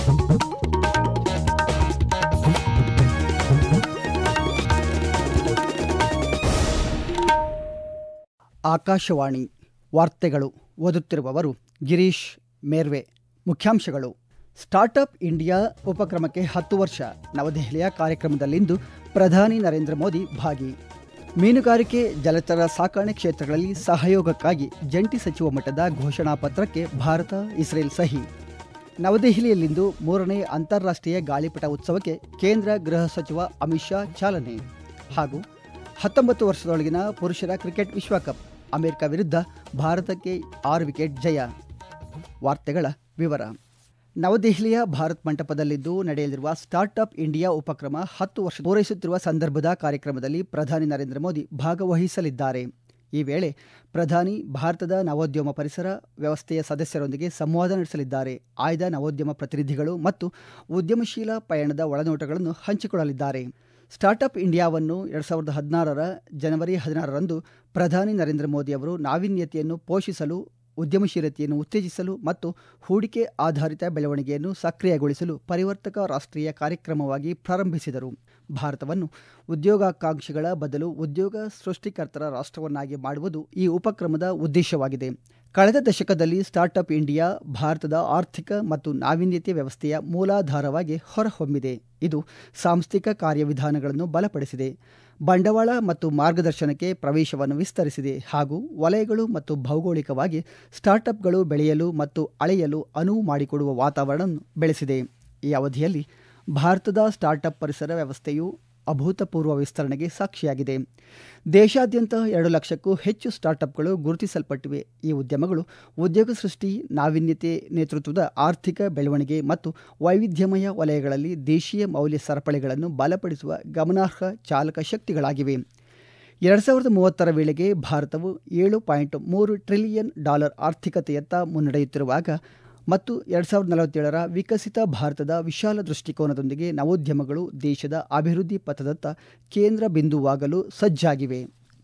ಆಕಾಶವಾಣಿ ವಾರ್ತೆಗಳು ಓದುತ್ತಿರುವವರು ಗಿರೀಶ್ ಮೇರ್ವೆ ಮುಖ್ಯಾಂಶಗಳು ಸ್ಟಾರ್ಟ್ಅಪ್ ಇಂಡಿಯಾ ಉಪಕ್ರಮಕ್ಕೆ ಹತ್ತು ವರ್ಷ ನವದೆಹಲಿಯ ಕಾರ್ಯಕ್ರಮದಲ್ಲಿಂದು ಪ್ರಧಾನಿ ನರೇಂದ್ರ ಮೋದಿ ಭಾಗಿ ಮೀನುಗಾರಿಕೆ ಜಲಚರ ಸಾಕಣೆ ಕ್ಷೇತ್ರಗಳಲ್ಲಿ ಸಹಯೋಗಕ್ಕಾಗಿ ಜಂಟಿ ಸಚಿವ ಮಟ್ಟದ ಘೋಷಣಾ ಪತ್ರಕ್ಕೆ ಭಾರತ ಇಸ್ರೇಲ್ ಸಹಿ ನವದೆಹಲಿಯಲ್ಲಿಂದು ಮೂರನೇ ಅಂತಾರಾಷ್ಟ್ರೀಯ ಗಾಳಿಪಟ ಉತ್ಸವಕ್ಕೆ ಕೇಂದ್ರ ಗೃಹ ಸಚಿವ ಅಮಿತ್ ಶಾ ಚಾಲನೆ ಹಾಗೂ ಹತ್ತೊಂಬತ್ತು ವರ್ಷದೊಳಗಿನ ಪುರುಷರ ಕ್ರಿಕೆಟ್ ವಿಶ್ವಕಪ್ ಅಮೆರಿಕ ವಿರುದ್ಧ ಭಾರತಕ್ಕೆ ಆರು ವಿಕೆಟ್ ಜಯ ವಾರ್ತೆಗಳ ವಿವರ ನವದೆಹಲಿಯ ಭಾರತ್ ಮಂಟಪದಲ್ಲಿಂದು ನಡೆಯಲಿರುವ ಸ್ಟಾರ್ಟ್ಅಪ್ ಇಂಡಿಯಾ ಉಪಕ್ರಮ ಹತ್ತು ವರ್ಷ ಪೂರೈಸುತ್ತಿರುವ ಸಂದರ್ಭದ ಕಾರ್ಯಕ್ರಮದಲ್ಲಿ ಪ್ರಧಾನಿ ನರೇಂದ್ರ ಮೋದಿ ಭಾಗವಹಿಸಲಿದ್ದಾರೆ ಈ ವೇಳೆ ಪ್ರಧಾನಿ ಭಾರತದ ನವೋದ್ಯಮ ಪರಿಸರ ವ್ಯವಸ್ಥೆಯ ಸದಸ್ಯರೊಂದಿಗೆ ಸಂವಾದ ನಡೆಸಲಿದ್ದಾರೆ ಆಯ್ದ ನವೋದ್ಯಮ ಪ್ರತಿನಿಧಿಗಳು ಮತ್ತು ಉದ್ಯಮಶೀಲ ಪಯಣದ ಒಳನೋಟಗಳನ್ನು ಹಂಚಿಕೊಳ್ಳಲಿದ್ದಾರೆ ಸ್ಟಾರ್ಟ್ಅಪ್ ಇಂಡಿಯಾವನ್ನು ಎರಡು ಸಾವಿರದ ಹದಿನಾರರ ಜನವರಿ ಹದಿನಾರರಂದು ಪ್ರಧಾನಿ ನರೇಂದ್ರ ಮೋದಿ ಅವರು ನಾವೀನ್ಯತೆಯನ್ನು ಪೋಷಿಸಲು ಉದ್ಯಮಶೀಲತೆಯನ್ನು ಉತ್ತೇಜಿಸಲು ಮತ್ತು ಹೂಡಿಕೆ ಆಧಾರಿತ ಬೆಳವಣಿಗೆಯನ್ನು ಸಕ್ರಿಯಗೊಳಿಸಲು ಪರಿವರ್ತಕ ರಾಷ್ಟ್ರೀಯ ಕಾರ್ಯಕ್ರಮವಾಗಿ ಪ್ರಾರಂಭಿಸಿದರು ಭಾರತವನ್ನು ಉದ್ಯೋಗಾಕಾಂಕ್ಷಿಗಳ ಬದಲು ಉದ್ಯೋಗ ಸೃಷ್ಟಿಕರ್ತರ ರಾಷ್ಟ್ರವನ್ನಾಗಿ ಮಾಡುವುದು ಈ ಉಪಕ್ರಮದ ಉದ್ದೇಶವಾಗಿದೆ ಕಳೆದ ದಶಕದಲ್ಲಿ ಸ್ಟಾರ್ಟ್ಅಪ್ ಇಂಡಿಯಾ ಭಾರತದ ಆರ್ಥಿಕ ಮತ್ತು ನಾವೀನ್ಯತೆ ವ್ಯವಸ್ಥೆಯ ಮೂಲಾಧಾರವಾಗಿ ಹೊರಹೊಮ್ಮಿದೆ ಇದು ಸಾಂಸ್ಥಿಕ ಕಾರ್ಯವಿಧಾನಗಳನ್ನು ಬಲಪಡಿಸಿದೆ ಬಂಡವಾಳ ಮತ್ತು ಮಾರ್ಗದರ್ಶನಕ್ಕೆ ಪ್ರವೇಶವನ್ನು ವಿಸ್ತರಿಸಿದೆ ಹಾಗೂ ವಲಯಗಳು ಮತ್ತು ಭೌಗೋಳಿಕವಾಗಿ ಸ್ಟಾರ್ಟ್ಅಪ್ಗಳು ಬೆಳೆಯಲು ಮತ್ತು ಅಳೆಯಲು ಅನುವು ಮಾಡಿಕೊಡುವ ವಾತಾವರಣ ಬೆಳೆಸಿದೆ ಈ ಅವಧಿಯಲ್ಲಿ ಭಾರತದ ಸ್ಟಾರ್ಟ್ಅಪ್ ಪರಿಸರ ವ್ಯವಸ್ಥೆಯು ಅಭೂತಪೂರ್ವ ವಿಸ್ತರಣೆಗೆ ಸಾಕ್ಷಿಯಾಗಿದೆ ದೇಶಾದ್ಯಂತ ಎರಡು ಲಕ್ಷಕ್ಕೂ ಹೆಚ್ಚು ಸ್ಟಾರ್ಟ್ಅಪ್ಗಳು ಗುರುತಿಸಲ್ಪಟ್ಟಿವೆ ಈ ಉದ್ಯಮಗಳು ಉದ್ಯೋಗ ಸೃಷ್ಟಿ ನಾವೀನ್ಯತೆ ನೇತೃತ್ವದ ಆರ್ಥಿಕ ಬೆಳವಣಿಗೆ ಮತ್ತು ವೈವಿಧ್ಯಮಯ ವಲಯಗಳಲ್ಲಿ ದೇಶೀಯ ಮೌಲ್ಯ ಸರಪಳಿಗಳನ್ನು ಬಲಪಡಿಸುವ ಗಮನಾರ್ಹ ಚಾಲಕ ಶಕ್ತಿಗಳಾಗಿವೆ ಎರಡು ಸಾವಿರದ ಮೂವತ್ತರ ವೇಳೆಗೆ ಭಾರತವು ಏಳು ಪಾಯಿಂಟ್ ಮೂರು ಟ್ರಿಲಿಯನ್ ಡಾಲರ್ ಆರ್ಥಿಕತೆಯತ್ತ ಮುನ್ನಡೆಯುತ್ತಿರುವಾಗ ಮತ್ತು ಎರಡು ಸಾವಿರದ ನಲವತ್ತೇಳರ ವಿಕಸಿತ ಭಾರತದ ವಿಶಾಲ ದೃಷ್ಟಿಕೋನದೊಂದಿಗೆ ನವೋದ್ಯಮಗಳು ದೇಶದ ಅಭಿವೃದ್ಧಿ ಪಥದತ್ತ ಕೇಂದ್ರ ಬಿಂದುವಾಗಲು ಸಜ್ಜಾಗಿವೆ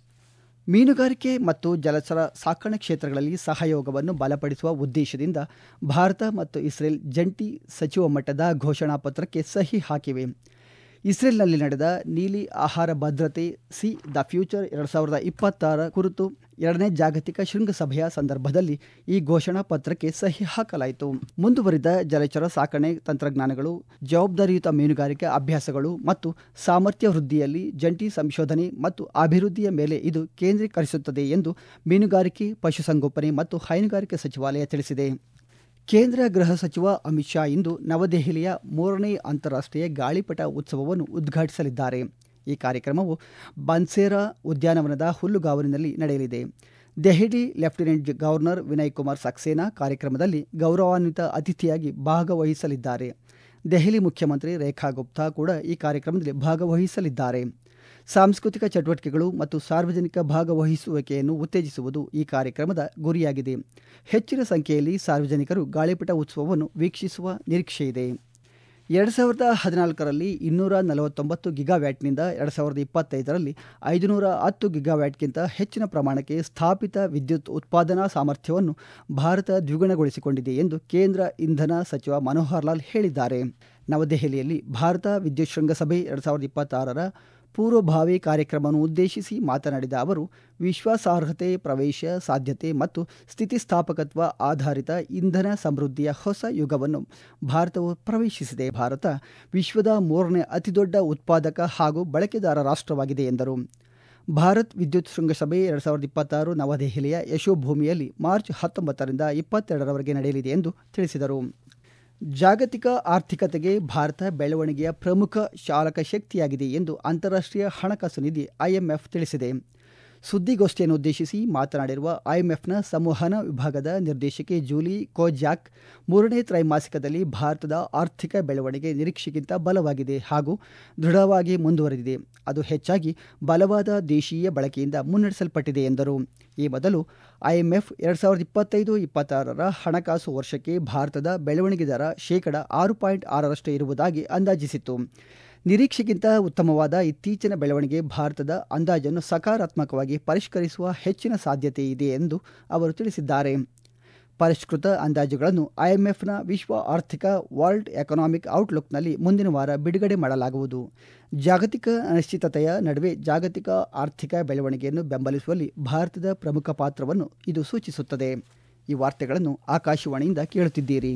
ಮೀನುಗಾರಿಕೆ ಮತ್ತು ಜಲಚರ ಸಾಕಣೆ ಕ್ಷೇತ್ರಗಳಲ್ಲಿ ಸಹಯೋಗವನ್ನು ಬಲಪಡಿಸುವ ಉದ್ದೇಶದಿಂದ ಭಾರತ ಮತ್ತು ಇಸ್ರೇಲ್ ಜಂಟಿ ಸಚಿವ ಮಟ್ಟದ ಘೋಷಣಾ ಪತ್ರಕ್ಕೆ ಸಹಿ ಹಾಕಿವೆ ಇಸ್ರೇಲ್ನಲ್ಲಿ ನಡೆದ ನೀಲಿ ಆಹಾರ ಭದ್ರತೆ ಸಿ ದ ಫ್ಯೂಚರ್ ಎರಡು ಸಾವಿರದ ಇಪ್ಪತ್ತಾರ ಕುರಿತು ಎರಡನೇ ಜಾಗತಿಕ ಶೃಂಗಸಭೆಯ ಸಂದರ್ಭದಲ್ಲಿ ಈ ಘೋಷಣಾ ಪತ್ರಕ್ಕೆ ಸಹಿ ಹಾಕಲಾಯಿತು ಮುಂದುವರಿದ ಜಲಚರ ಸಾಕಣೆ ತಂತ್ರಜ್ಞಾನಗಳು ಜವಾಬ್ದಾರಿಯುತ ಮೀನುಗಾರಿಕೆ ಅಭ್ಯಾಸಗಳು ಮತ್ತು ಸಾಮರ್ಥ್ಯ ವೃದ್ಧಿಯಲ್ಲಿ ಜಂಟಿ ಸಂಶೋಧನೆ ಮತ್ತು ಅಭಿವೃದ್ಧಿಯ ಮೇಲೆ ಇದು ಕೇಂದ್ರೀಕರಿಸುತ್ತದೆ ಎಂದು ಮೀನುಗಾರಿಕೆ ಪಶುಸಂಗೋಪನೆ ಮತ್ತು ಹೈನುಗಾರಿಕೆ ಸಚಿವಾಲಯ ತಿಳಿಸಿದೆ ಕೇಂದ್ರ ಗೃಹ ಸಚಿವ ಅಮಿತ್ ಶಾ ಇಂದು ನವದೆಹಲಿಯ ಮೂರನೇ ಅಂತಾರಾಷ್ಟ್ರೀಯ ಗಾಳಿಪಟ ಉತ್ಸವವನ್ನು ಉದ್ಘಾಟಿಸಲಿದ್ದಾರೆ ಈ ಕಾರ್ಯಕ್ರಮವು ಬನ್ಸೇರಾ ಉದ್ಯಾನವನದ ಹುಲ್ಲುಗಾವಲಿನಲ್ಲಿ ನಡೆಯಲಿದೆ ದೆಹಲಿ ಲೆಫ್ಟಿನೆಂಟ್ ಗವರ್ನರ್ ವಿನಯ್ ಕುಮಾರ್ ಸಕ್ಸೇನಾ ಕಾರ್ಯಕ್ರಮದಲ್ಲಿ ಗೌರವಾನ್ವಿತ ಅತಿಥಿಯಾಗಿ ಭಾಗವಹಿಸಲಿದ್ದಾರೆ ದೆಹಲಿ ಮುಖ್ಯಮಂತ್ರಿ ರೇಖಾ ಗುಪ್ತಾ ಕೂಡ ಈ ಕಾರ್ಯಕ್ರಮದಲ್ಲಿ ಭಾಗವಹಿಸಲಿದ್ದಾರೆ ಸಾಂಸ್ಕೃತಿಕ ಚಟುವಟಿಕೆಗಳು ಮತ್ತು ಸಾರ್ವಜನಿಕ ಭಾಗವಹಿಸುವಿಕೆಯನ್ನು ಉತ್ತೇಜಿಸುವುದು ಈ ಕಾರ್ಯಕ್ರಮದ ಗುರಿಯಾಗಿದೆ ಹೆಚ್ಚಿನ ಸಂಖ್ಯೆಯಲ್ಲಿ ಸಾರ್ವಜನಿಕರು ಗಾಳಿಪಟ ಉತ್ಸವವನ್ನು ವೀಕ್ಷಿಸುವ ನಿರೀಕ್ಷೆಯಿದೆ ಎರಡು ಸಾವಿರದ ಹದಿನಾಲ್ಕರಲ್ಲಿ ಇನ್ನೂರ ನಲವತ್ತೊಂಬತ್ತು ಗಿಗಾವ್ಯಾಟ್ನಿಂದ ಎರಡು ಸಾವಿರದ ಇಪ್ಪತ್ತೈದರಲ್ಲಿ ಐದುನೂರ ಹತ್ತು ಗಿಗಾವ್ಯಾಟ್ಗಿಂತ ಹೆಚ್ಚಿನ ಪ್ರಮಾಣಕ್ಕೆ ಸ್ಥಾಪಿತ ವಿದ್ಯುತ್ ಉತ್ಪಾದನಾ ಸಾಮರ್ಥ್ಯವನ್ನು ಭಾರತ ದ್ವಿಗುಣಗೊಳಿಸಿಕೊಂಡಿದೆ ಎಂದು ಕೇಂದ್ರ ಇಂಧನ ಸಚಿವ ಮನೋಹರ್ ಲಾಲ್ ಹೇಳಿದ್ದಾರೆ ನವದೆಹಲಿಯಲ್ಲಿ ಭಾರತ ವಿದ್ಯುತ್ ಶೃಂಗಸಭೆ ಎರಡು ಸಾವಿರದ ಇಪ್ಪತ್ತಾರರ ಪೂರ್ವಭಾವಿ ಕಾರ್ಯಕ್ರಮವನ್ನು ಉದ್ದೇಶಿಸಿ ಮಾತನಾಡಿದ ಅವರು ವಿಶ್ವಾಸಾರ್ಹತೆ ಪ್ರವೇಶ ಸಾಧ್ಯತೆ ಮತ್ತು ಸ್ಥಿತಿಸ್ಥಾಪಕತ್ವ ಆಧಾರಿತ ಇಂಧನ ಸಮೃದ್ಧಿಯ ಹೊಸ ಯುಗವನ್ನು ಭಾರತವು ಪ್ರವೇಶಿಸಿದೆ ಭಾರತ ವಿಶ್ವದ ಮೂರನೇ ಅತಿದೊಡ್ಡ ಉತ್ಪಾದಕ ಹಾಗೂ ಬಳಕೆದಾರ ರಾಷ್ಟ್ರವಾಗಿದೆ ಎಂದರು ಭಾರತ್ ವಿದ್ಯುತ್ ಶೃಂಗಸಭೆ ಎರಡು ಸಾವಿರದ ಇಪ್ಪತ್ತಾರು ನವದೆಹಲಿಯ ಯಶೋಭೂಮಿಯಲ್ಲಿ ಮಾರ್ಚ್ ಹತ್ತೊಂಬತ್ತರಿಂದ ಇಪ್ಪತ್ತೆರಡರವರೆಗೆ ನಡೆಯಲಿದೆ ಎಂದು ತಿಳಿಸಿದರು ಜಾಗತಿಕ ಆರ್ಥಿಕತೆಗೆ ಭಾರತ ಬೆಳವಣಿಗೆಯ ಪ್ರಮುಖ ಚಾಲಕ ಶಕ್ತಿಯಾಗಿದೆ ಎಂದು ಅಂತಾರಾಷ್ಟ್ರೀಯ ಹಣಕಾಸು ನಿಧಿ ಐಎಂಎಫ್ ತಿಳಿಸಿದೆ ಸುದ್ದಿಗೋಷ್ಠಿಯನ್ನು ಉದ್ದೇಶಿಸಿ ಮಾತನಾಡಿರುವ ಐಎಂಎಫ್ನ ಸಂವಹನ ವಿಭಾಗದ ನಿರ್ದೇಶಕಿ ಜೂಲಿ ಕೋಜಾಕ್ ಮೂರನೇ ತ್ರೈಮಾಸಿಕದಲ್ಲಿ ಭಾರತದ ಆರ್ಥಿಕ ಬೆಳವಣಿಗೆ ನಿರೀಕ್ಷೆಗಿಂತ ಬಲವಾಗಿದೆ ಹಾಗೂ ದೃಢವಾಗಿ ಮುಂದುವರೆದಿದೆ ಅದು ಹೆಚ್ಚಾಗಿ ಬಲವಾದ ದೇಶೀಯ ಬಳಕೆಯಿಂದ ಮುನ್ನಡೆಸಲ್ಪಟ್ಟಿದೆ ಎಂದರು ಈ ಮೊದಲು ಐಎಂಎಫ್ ಎರಡು ಸಾವಿರದ ಇಪ್ಪತ್ತೈದು ಇಪ್ಪತ್ತಾರರ ಹಣಕಾಸು ವರ್ಷಕ್ಕೆ ಭಾರತದ ಬೆಳವಣಿಗೆ ದರ ಶೇಕಡ ಆರು ಪಾಯಿಂಟ್ ಆರರಷ್ಟು ಇರುವುದಾಗಿ ಅಂದಾಜಿಸಿತ್ತು ನಿರೀಕ್ಷೆಗಿಂತ ಉತ್ತಮವಾದ ಇತ್ತೀಚಿನ ಬೆಳವಣಿಗೆ ಭಾರತದ ಅಂದಾಜನ್ನು ಸಕಾರಾತ್ಮಕವಾಗಿ ಪರಿಷ್ಕರಿಸುವ ಹೆಚ್ಚಿನ ಸಾಧ್ಯತೆ ಇದೆ ಎಂದು ಅವರು ತಿಳಿಸಿದ್ದಾರೆ ಪರಿಷ್ಕೃತ ಅಂದಾಜುಗಳನ್ನು ಐಎಂಎಫ್ನ ವಿಶ್ವ ಆರ್ಥಿಕ ವರ್ಲ್ಡ್ ಎಕನಾಮಿಕ್ ಔಟ್ಲುಕ್ನಲ್ಲಿ ಮುಂದಿನ ವಾರ ಬಿಡುಗಡೆ ಮಾಡಲಾಗುವುದು ಜಾಗತಿಕ ಅನಿಶ್ಚಿತತೆಯ ನಡುವೆ ಜಾಗತಿಕ ಆರ್ಥಿಕ ಬೆಳವಣಿಗೆಯನ್ನು ಬೆಂಬಲಿಸುವಲ್ಲಿ ಭಾರತದ ಪ್ರಮುಖ ಪಾತ್ರವನ್ನು ಇದು ಸೂಚಿಸುತ್ತದೆ ಈ ವಾರ್ತೆಗಳನ್ನು ಆಕಾಶವಾಣಿಯಿಂದ ಕೇಳುತ್ತಿದ್ದೀರಿ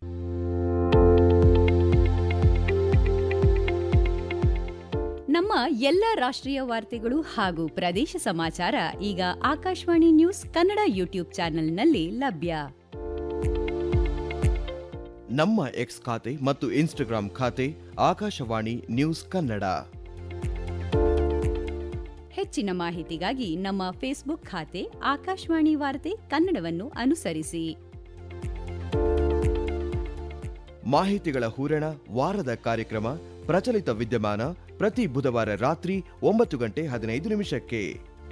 ನಮ್ಮ ಎಲ್ಲ ರಾಷ್ಟ್ರೀಯ ವಾರ್ತೆಗಳು ಹಾಗೂ ಪ್ರದೇಶ ಸಮಾಚಾರ ಈಗ ಆಕಾಶವಾಣಿ ನ್ಯೂಸ್ ಕನ್ನಡ ಯೂಟ್ಯೂಬ್ ಚಾನೆಲ್ನಲ್ಲಿ ಲಭ್ಯ ನಮ್ಮ ಎಕ್ಸ್ ಖಾತೆ ಮತ್ತು ಇನ್ಸ್ಟಾಗ್ರಾಂ ಖಾತೆ ಆಕಾಶವಾಣಿ ನ್ಯೂಸ್ ಕನ್ನಡ ಹೆಚ್ಚಿನ ಮಾಹಿತಿಗಾಗಿ ನಮ್ಮ ಫೇಸ್ಬುಕ್ ಖಾತೆ ಆಕಾಶವಾಣಿ ವಾರ್ತೆ ಕನ್ನಡವನ್ನು ಅನುಸರಿಸಿ ಮಾಹಿತಿಗಳ ಹೂರಣ ವಾರದ ಕಾರ್ಯಕ್ರಮ ಪ್ರಚಲಿತ ವಿದ್ಯಮಾನ ಪ್ರತಿ ಬುಧವಾರ ರಾತ್ರಿ ಒಂಬತ್ತು ಗಂಟೆ ಹದಿನೈದು ನಿಮಿಷಕ್ಕೆ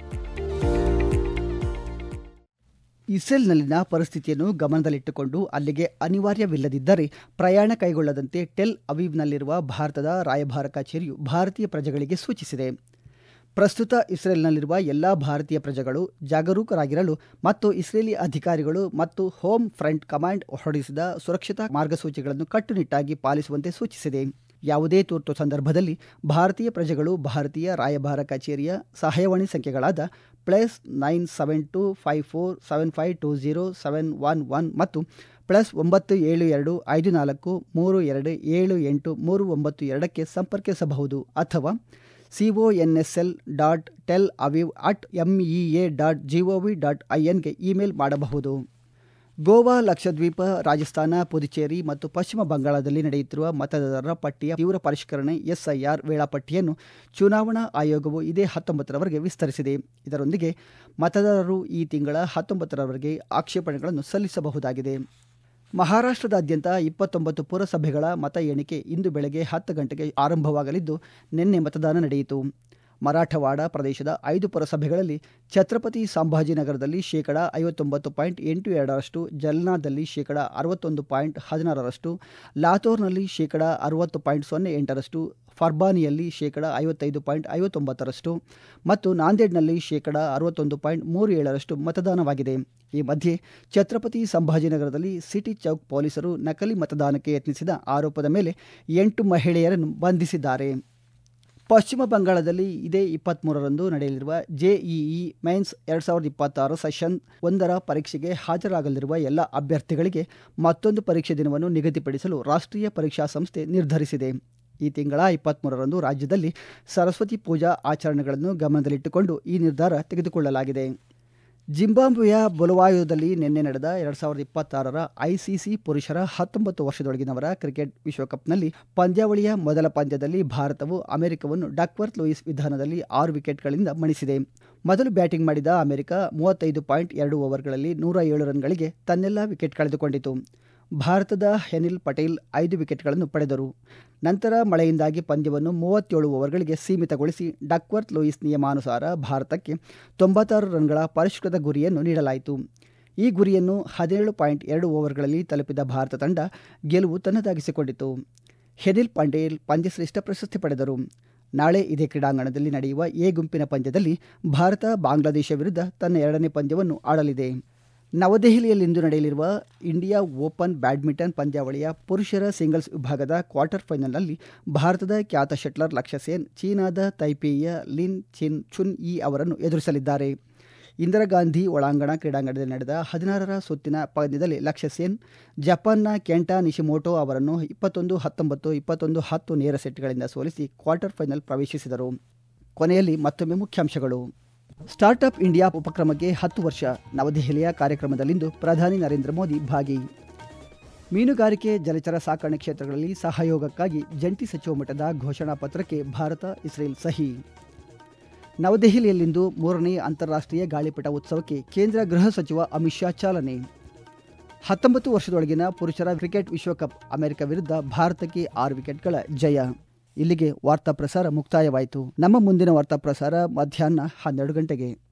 ಇಸ್ರೇಲ್ನಲ್ಲಿನ ಪರಿಸ್ಥಿತಿಯನ್ನು ಗಮನದಲ್ಲಿಟ್ಟುಕೊಂಡು ಅಲ್ಲಿಗೆ ಅನಿವಾರ್ಯವಿಲ್ಲದಿದ್ದರೆ ಪ್ರಯಾಣ ಕೈಗೊಳ್ಳದಂತೆ ಟೆಲ್ ಅವೀವ್ನಲ್ಲಿರುವ ಭಾರತದ ರಾಯಭಾರ ಕಚೇರಿಯು ಭಾರತೀಯ ಪ್ರಜೆಗಳಿಗೆ ಸೂಚಿಸಿದೆ ಪ್ರಸ್ತುತ ಇಸ್ರೇಲ್ನಲ್ಲಿರುವ ಎಲ್ಲ ಭಾರತೀಯ ಪ್ರಜೆಗಳು ಜಾಗರೂಕರಾಗಿರಲು ಮತ್ತು ಇಸ್ರೇಲಿ ಅಧಿಕಾರಿಗಳು ಮತ್ತು ಹೋಮ್ ಫ್ರಂಟ್ ಕಮಾಂಡ್ ಹೊರಡಿಸಿದ ಸುರಕ್ಷತಾ ಮಾರ್ಗಸೂಚಿಗಳನ್ನು ಕಟ್ಟುನಿಟ್ಟಾಗಿ ಪಾಲಿಸುವಂತೆ ಸೂಚಿಸಿದೆ ಯಾವುದೇ ತುರ್ತು ಸಂದರ್ಭದಲ್ಲಿ ಭಾರತೀಯ ಪ್ರಜೆಗಳು ಭಾರತೀಯ ರಾಯಭಾರ ಕಚೇರಿಯ ಸಹಾಯವಾಣಿ ಸಂಖ್ಯೆಗಳಾದ plus nine seven two five four seven five two zero seven one one ಮತ್ತು ಪ್ಲಸ್ ಒಂಬತ್ತು ಏಳು ಎರಡು ಐದು ನಾಲ್ಕು ಮೂರು ಎರಡು ಏಳು ಎಂಟು ಮೂರು ಒಂಬತ್ತು ಎರಡಕ್ಕೆ ಸಂಪರ್ಕಿಸಬಹುದು ಅಥವಾ CONSL dot Tel Aviv at MEA dot GOV dot ಐಎನ್ಗೆ ಇಮೇಲ್ ಮಾಡಬಹುದು ಗೋವಾ ಲಕ್ಷದ್ವೀಪ ರಾಜಸ್ಥಾನ ಪುದುಚೇರಿ ಮತ್ತು ಪಶ್ಚಿಮ ಬಂಗಾಳದಲ್ಲಿ ನಡೆಯುತ್ತಿರುವ ಮತದಾರರ ಪಟ್ಟಿಯ ತೀವ್ರ ಪರಿಷ್ಕರಣೆ ಎಸ್ಐಆರ್ ವೇಳಾಪಟ್ಟಿಯನ್ನು ಚುನಾವಣಾ ಆಯೋಗವು ಇದೇ ಹತ್ತೊಂಬತ್ತರವರೆಗೆ ವಿಸ್ತರಿಸಿದೆ ಇದರೊಂದಿಗೆ ಮತದಾರರು ಈ ತಿಂಗಳ ಹತ್ತೊಂಬತ್ತರವರೆಗೆ ಆಕ್ಷೇಪಣೆಗಳನ್ನು ಸಲ್ಲಿಸಬಹುದಾಗಿದೆ ಮಹಾರಾಷ್ಟ್ರದಾದ್ಯಂತ ಇಪ್ಪತ್ತೊಂಬತ್ತು ಪುರಸಭೆಗಳ ಮತ ಎಣಿಕೆ ಇಂದು ಬೆಳಗ್ಗೆ ಹತ್ತು ಗಂಟೆಗೆ ಆರಂಭವಾಗಲಿದ್ದು ನಿನ್ನೆ ಮತದಾನ ನಡೆಯಿತು ಮರಾಠವಾಡ ಪ್ರದೇಶದ ಐದು ಪುರಸಭೆಗಳಲ್ಲಿ ಛತ್ರಪತಿ ಸಂಭಾಜಿನಗರದಲ್ಲಿ ಶೇಕಡ ಐವತ್ತೊಂಬತ್ತು ಪಾಯಿಂಟ್ ಎಂಟು ಎರಡರಷ್ಟು ಜಲ್ನಾದಲ್ಲಿ ಶೇಕಡ ಅರವತ್ತೊಂದು ಪಾಯಿಂಟ್ ಹದಿನಾರರಷ್ಟು ಲಾತೂರ್ನಲ್ಲಿ ಶೇಕಡ ಅರವತ್ತು ಪಾಯಿಂಟ್ ಸೊನ್ನೆ ಎಂಟರಷ್ಟು ಫರ್ಬಾನಿಯಲ್ಲಿ ಶೇಕಡ ಐವತ್ತೈದು ಪಾಯಿಂಟ್ ಐವತ್ತೊಂಬತ್ತರಷ್ಟು ಮತ್ತು ನಾಂದೇಡ್ನಲ್ಲಿ ಶೇಕಡ ಅರವತ್ತೊಂದು ಪಾಯಿಂಟ್ ಮೂರು ಏಳರಷ್ಟು ಮತದಾನವಾಗಿದೆ ಈ ಮಧ್ಯೆ ಛತ್ರಪತಿ ಸಂಭಾಜಿನಗರದಲ್ಲಿ ಸಿಟಿ ಚೌಕ್ ಪೊಲೀಸರು ನಕಲಿ ಮತದಾನಕ್ಕೆ ಯತ್ನಿಸಿದ ಆರೋಪದ ಮೇಲೆ ಎಂಟು ಮಹಿಳೆಯರನ್ನು ಬಂಧಿಸಿದ್ದಾರೆ ಪಶ್ಚಿಮ ಬಂಗಾಳದಲ್ಲಿ ಇದೇ ಇಪ್ಪತ್ತ್ಮೂರರಂದು ನಡೆಯಲಿರುವ ಜೆಇಇ ಮೈನ್ಸ್ ಎರಡು ಸಾವಿರದ ಇಪ್ಪತ್ತಾರು ಸೆಷನ್ ಒಂದರ ಪರೀಕ್ಷೆಗೆ ಹಾಜರಾಗಲಿರುವ ಎಲ್ಲ ಅಭ್ಯರ್ಥಿಗಳಿಗೆ ಮತ್ತೊಂದು ಪರೀಕ್ಷೆ ದಿನವನ್ನು ನಿಗದಿಪಡಿಸಲು ರಾಷ್ಟ್ರೀಯ ಪರೀಕ್ಷಾ ಸಂಸ್ಥೆ ನಿರ್ಧರಿಸಿದೆ ಈ ತಿಂಗಳ ಇಪ್ಪತ್ತ್ಮೂರರಂದು ರಾಜ್ಯದಲ್ಲಿ ಸರಸ್ವತಿ ಪೂಜಾ ಆಚರಣೆಗಳನ್ನು ಗಮನದಲ್ಲಿಟ್ಟುಕೊಂಡು ಈ ನಿರ್ಧಾರ ತೆಗೆದುಕೊಳ್ಳಲಾಗಿದೆ ಜಿಂಬಾಬ್ವೆಯ ಬೊಲವಾಯೋದಲ್ಲಿ ನಿನ್ನೆ ನಡೆದ ಎರಡು ಸಾವಿರದ ಇಪ್ಪತ್ತಾರರ ಐಸಿಸಿ ಪುರುಷರ ಹತ್ತೊಂಬತ್ತು ವರ್ಷದೊಳಗಿನವರ ಕ್ರಿಕೆಟ್ ವಿಶ್ವಕಪ್ನಲ್ಲಿ ಪಂದ್ಯಾವಳಿಯ ಮೊದಲ ಪಂದ್ಯದಲ್ಲಿ ಭಾರತವು ಅಮೆರಿಕವನ್ನು ಡಕ್ವರ್ತ್ ಲೂಯಿಸ್ ವಿಧಾನದಲ್ಲಿ ಆರು ವಿಕೆಟ್ಗಳಿಂದ ಮಣಿಸಿದೆ ಮೊದಲು ಬ್ಯಾಟಿಂಗ್ ಮಾಡಿದ ಅಮೆರಿಕ ಮೂವತ್ತೈದು ಪಾಯಿಂಟ್ ಎರಡು ಓವರ್ಗಳಲ್ಲಿ ನೂರ ಏಳು ರನ್ಗಳಿಗೆ ತನ್ನೆಲ್ಲ ವಿಕೆಟ್ ಕಳೆದುಕೊಂಡಿತು ಭಾರತದ ಹೆನಿಲ್ ಪಟೇಲ್ ಐದು ವಿಕೆಟ್ಗಳನ್ನು ಪಡೆದರು ನಂತರ ಮಳೆಯಿಂದಾಗಿ ಪಂದ್ಯವನ್ನು ಮೂವತ್ತೇಳು ಓವರ್ಗಳಿಗೆ ಸೀಮಿತಗೊಳಿಸಿ ಡಕ್ವರ್ತ್ ಲೂಯಿಸ್ ನಿಯಮಾನುಸಾರ ಭಾರತಕ್ಕೆ ತೊಂಬತ್ತಾರು ರನ್ಗಳ ಪರಿಷ್ಕೃತ ಗುರಿಯನ್ನು ನೀಡಲಾಯಿತು ಈ ಗುರಿಯನ್ನು ಹದಿನೇಳು ಪಾಯಿಂಟ್ ಎರಡು ಓವರ್ಗಳಲ್ಲಿ ತಲುಪಿದ ಭಾರತ ತಂಡ ಗೆಲುವು ತನ್ನದಾಗಿಸಿಕೊಂಡಿತು ಹೆನಿಲ್ ಪಟೇಲ್ ಪಂದ್ಯಶ್ರೇಷ್ಠ ಪ್ರಶಸ್ತಿ ಪಡೆದರು ನಾಳೆ ಇದೇ ಕ್ರೀಡಾಂಗಣದಲ್ಲಿ ನಡೆಯುವ ಎ ಗುಂಪಿನ ಪಂದ್ಯದಲ್ಲಿ ಭಾರತ ಬಾಂಗ್ಲಾದೇಶ ವಿರುದ್ಧ ತನ್ನ ಎರಡನೇ ಪಂದ್ಯವನ್ನು ಆಡಲಿದೆ ನವದೆಹಲಿಯಲ್ಲಿಂದು ನಡೆಯಲಿರುವ ಇಂಡಿಯಾ ಓಪನ್ ಬ್ಯಾಡ್ಮಿಂಟನ್ ಪಂದ್ಯಾವಳಿಯ ಪುರುಷರ ಸಿಂಗಲ್ಸ್ ವಿಭಾಗದ ಕ್ವಾರ್ಟರ್ ಫೈನಲ್ನಲ್ಲಿ ಭಾರತದ ಖ್ಯಾತ ಶಟ್ಲರ್ ಲಕ್ಷ್ಯ ಸೇನ್ ಚೀನಾದ ತೈಪೇಯಿಯ ಲಿನ್ ಚಿನ್ ಚುನ್ ಇ ಅವರನ್ನು ಎದುರಿಸಲಿದ್ದಾರೆ ಇಂದಿರಾ ಗಾಂಧಿ ಒಳಾಂಗಣ ಕ್ರೀಡಾಂಗಣದಲ್ಲಿ ನಡೆದ ಹದಿನಾರರ ಸುತ್ತಿನ ಪಂದ್ಯದಲ್ಲಿ ಲಕ್ಷ್ಯ ಸೇನ್ ಜಪಾನ್ನ ಕೆಂಟಾ ನಿಶಿಮೋಟೋ ಅವರನ್ನು ಇಪ್ಪತ್ತೊಂದು ಹತ್ತೊಂಬತ್ತು ಇಪ್ಪತ್ತೊಂದು ಹತ್ತು ನೇರ ಸೆಟ್ಗಳಿಂದ ಸೋಲಿಸಿ ಕ್ವಾರ್ಟರ್ ಫೈನಲ್ ಪ್ರವೇಶಿಸಿದರು ಕೊನೆಯಲ್ಲಿ ಮತ್ತೊಮ್ಮೆ ಮುಖ್ಯಾಂಶಗಳು ಸ್ಟಾರ್ಟ್ಅಪ್ ಇಂಡಿಯಾ ಉಪಕ್ರಮಕ್ಕೆ ಹತ್ತು ವರ್ಷ ನವದೆಹಲಿಯ ಕಾರ್ಯಕ್ರಮದಲ್ಲಿಂದು ಪ್ರಧಾನಿ ನರೇಂದ್ರ ಮೋದಿ ಭಾಗಿ ಮೀನುಗಾರಿಕೆ ಜಲಚರ ಸಾಕಣೆ ಕ್ಷೇತ್ರಗಳಲ್ಲಿ ಸಹಯೋಗಕ್ಕಾಗಿ ಜಂಟಿ ಸಚಿವ ಮಟ್ಟದ ಘೋಷಣಾ ಪತ್ರಕ್ಕೆ ಭಾರತ ಇಸ್ರೇಲ್ ಸಹಿ ನವದೆಹಲಿಯಲ್ಲಿಂದು ಮೂರನೇ ಅಂತಾರಾಷ್ಟ್ರೀಯ ಗಾಳಿಪಟ ಉತ್ಸವಕ್ಕೆ ಕೇಂದ್ರ ಗೃಹ ಸಚಿವ ಅಮಿತ್ ಶಾ ಚಾಲನೆ ಹತ್ತೊಂಬತ್ತು ವರ್ಷದೊಳಗಿನ ಪುರುಷರ ಕ್ರಿಕೆಟ್ ವಿಶ್ವಕಪ್ ಅಮೆರಿಕ ವಿರುದ್ಧ ಭಾರತಕ್ಕೆ ಆರು ವಿಕೆಟ್ಗಳ ಜಯ ಇಲ್ಲಿಗೆ ವಾರ್ತಾ ಪ್ರಸಾರ ಮುಕ್ತಾಯವಾಯಿತು ನಮ್ಮ ಮುಂದಿನ ವಾರ್ತಾ ಪ್ರಸಾರ ಮಧ್ಯಾಹ್ನ ಹನ್ನೆರಡು ಗಂಟೆಗೆ